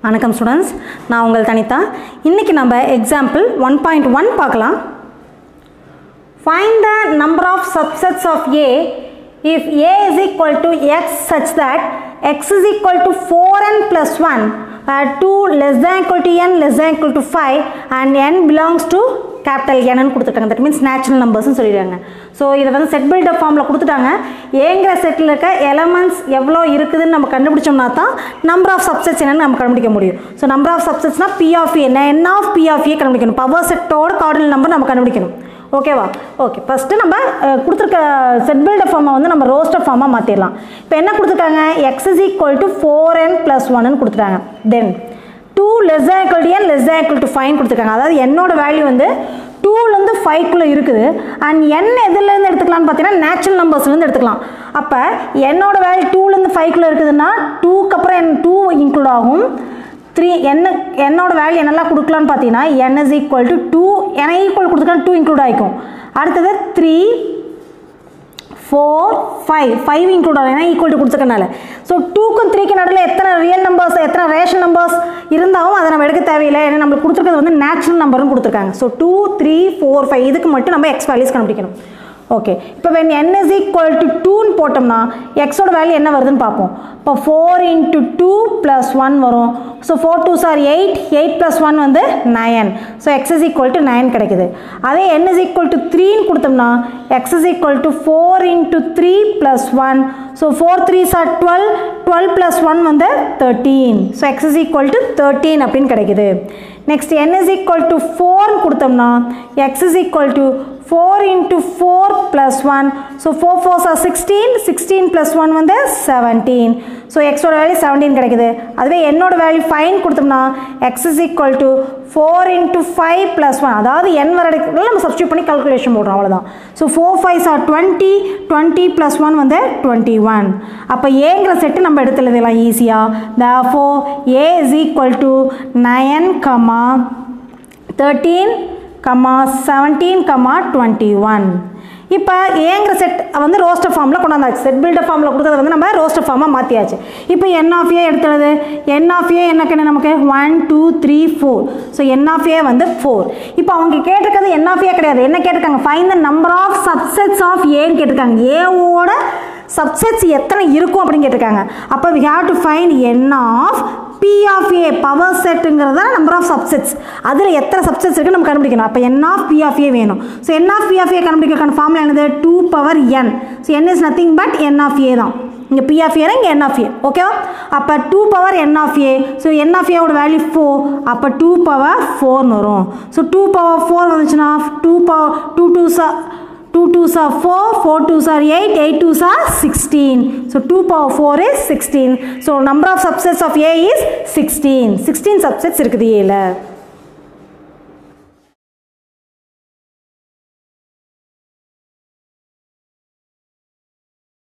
வணக்கம் ஸ்டூடெண்ட்ஸ் நான் உங்கள் தனிதா இன்றைக்கி நம்ம எக்ஸாம்பிள் ஒன் பாயிண்ட் ஒன் பார்க்கலாம் find the number of subsets of A if A is equal to x such that x is equal to four n plus one two less than equal to n less than equal to five and n belongs to capital என்னன்னு கொடுத்துட்டாங்க that means natural நம்பர்ஸ்னு சொல்லிடுறாங்க so இதை வந்து set build up ஃபார்மில் கொடுத்துட்டாங்க ஏங்கிற settle இருக்க elements எவ்வளோ இருக்குதுன்னு நம்ம கண்டுபிடிச்சோம்னா தான் நம்பர் ஆஃப் சப்செட்ஸ் என்னன்னு நம்ம கண்டுபிடிக்க முடியும் ஸோ நம்பர் ஆஃப் சப்செட்ஸ்னா பி ஆஃப் என்ன n of P of A கண்டுபிடிக்கணும் பவர் செட்டோட கார்டினல் நம்பர் நம்ம கண்டுபிடிக்கணும் ஓகேவா ஓகே ஃபஸ்ட்டு நம்ம அஹ், கொடுத்துருக்க செட் பில்டப் ஃபார்மை வந்து நம்ம ரோஸ்டர் ஃபார்மாக மாற்றிடலாம் இப்போ என்ன கொடுத்துருக்காங்க x is equal to four n plus ஒன்னு கொடுத்துட்டாங்க then two less than equal to n less than equal to five கொடுத்துருக்காங்க அதாவது என்னோட வேல்யூ வந்து டூலேருந்து ஃபைவ்க்குள்ளே இருக்குது அண்ட் என் எதுலேருந்து எடுத்துக்கலாம்னு பார்த்தீங்கன்னா நேச்சுரல் நம்பர்ஸ்லேருந்து எடுத்துக்கலாம் அப்போ என்னோட வேல்யூ டூலேருந்து ஃபைவ்க்குள்ளே இருக்குதுன்னா டூக்கு அப்புறம் என் டூ இன்க்ளூட் ஆகும் த்ரீ என்ன என்னோட வேல்யூ என்னெல்லாம் கொடுக்கலான்னு பார்த்தீங்கன்னா n is equal to two என ஈக்குவல் கொடுத்துக்கலாம் டூ இன்க்ளூட் ஆகிக்கும் அடுத்தது three four five five include ஆகும் ஏன்னா ஈக்குவல் டு கொடுத்துருக்கனால ஸோ டூக்கும் த்ரீக்கு நடுவில் எத்தனை ரியல் நம்பர்ஸ் எத்தனை ரேஷன் நம்பர்ஸ் இருந்தாலும் அதை நம்ம எடுக்க தேவையில்லை ஏன்னா நம்மளுக்கு கொடுத்துருக்கிறது வந்து நேச்சுரல் நம்பர்னு கொடுத்துருக்காங்க so two three four five இதுக்கு மட்டும் நம்ம எக்ஸ் வேல்யூஸ் கண்டுபிடிக்கணும் ஓகே இப்போ when n is equal to 2ன்னு போட்டோம்னா எக்ஸோட வேல்யூ என்ன வருதுன்னு பார்ப்போம் இப்போ four into two plus one வரும் ஸோ ஃபோர் டூ சார் எயிட் எயிட் ப்ளஸ் ஒன் வந்து nine so x is equal to nine கிடைக்குது அதே n is equal to த்ரீன்னு கொடுத்தோம்னா x is equal to four into three plus one so four three சார் twelve twelve plus one வந்து thirteen so x is equal to thirteen அப்படின்னு கிடைக்குது next n is equal to 4 கொடுத்தோம்னா x is equal to 4 into 4 plus 1 so 4 4s are 16 16 plus 1 வந்து 17 so எக்ஸோட value 17 கிடைக்குது அதுவே என்னோட வேல்யூ ஃபைன் கொடுத்தோம்னா x is equal to 4 into 5 plus 1 அதாவது n வரதுக்குள்ள நம்ம சப்ஸ்டியூட் பண்ணி கால்குலேஷன் போடுறோம் அவ்வளோதான் so four fives are twenty twenty plus one வந்து டுவெண்ட்டி ஒன் அப்போ ஏங்கிற செட்டு நம்ம எடுத்து எழுதலாம் ஈஸியாக therefore A is equal to nine comma thirteen comma seventeen comma twenty one இப்போ ஏங்கிற செட் வந்து ரோஸ்டர் ஃபார்மில் கொண்டாந்தாச்சு செட் பில்டர் ஃபார்மில் கொடுத்தது வந்து நம்ம ரோஸ்டர் ஃபார்மாக மாற்றியாச்சு இப்போ என் ஆஃப் ஏ எடுத்துறது என் ஆஃப் ஏ எனக்கு என்ன நமக்கு one two three four so n of A வந்து ஃபோர் இப்போ அவங்க கேட்டிருக்கிறது என் ஆஃப் ஏ கிடையாது என்ன கேட்டிருக்காங்க find the number of subsets of ஏன்னு கேட்டிருக்காங்க ஏவோட சப்செட்ஸ் எத்தனை இருக்கும் அப்படின்னு கேட்டிருக்காங்க அப்போ we have to find n of P of A power செட்டுங்கிறது தான் நம்பர் ஆஃப் சப்செட்ஸ் அதில் எத்தனை சப்செட்ஸ் இருக்குன்னு நம்ம கண்டுபிடிக்கணும் அப்போ n of P of A வேணும் so n of P of A கண்டுபிடிக்கிறதுக்கான ஃபார்முலா என்னது two power n so n is nothing but n of A தான் இங்கே பி ஆஃப் ஏனா இங்கே என் ஆஃப் ஏ ஓகேவா அப்போ two power n of A so n of ஏவோட வேல்யூ ஃபோர் அப்போ டூ பவர் ஃபோர்னு வரும் ஸோ டூ பவர் ஃபோர் வந்துச்சுன்னா டூ பவர் டூ டூ சா two twos are four four twos are eight eight twos are sixteen so two power four is sixteen so number of subsets of A is sixteen sixteen subsets இருக்குது ஏல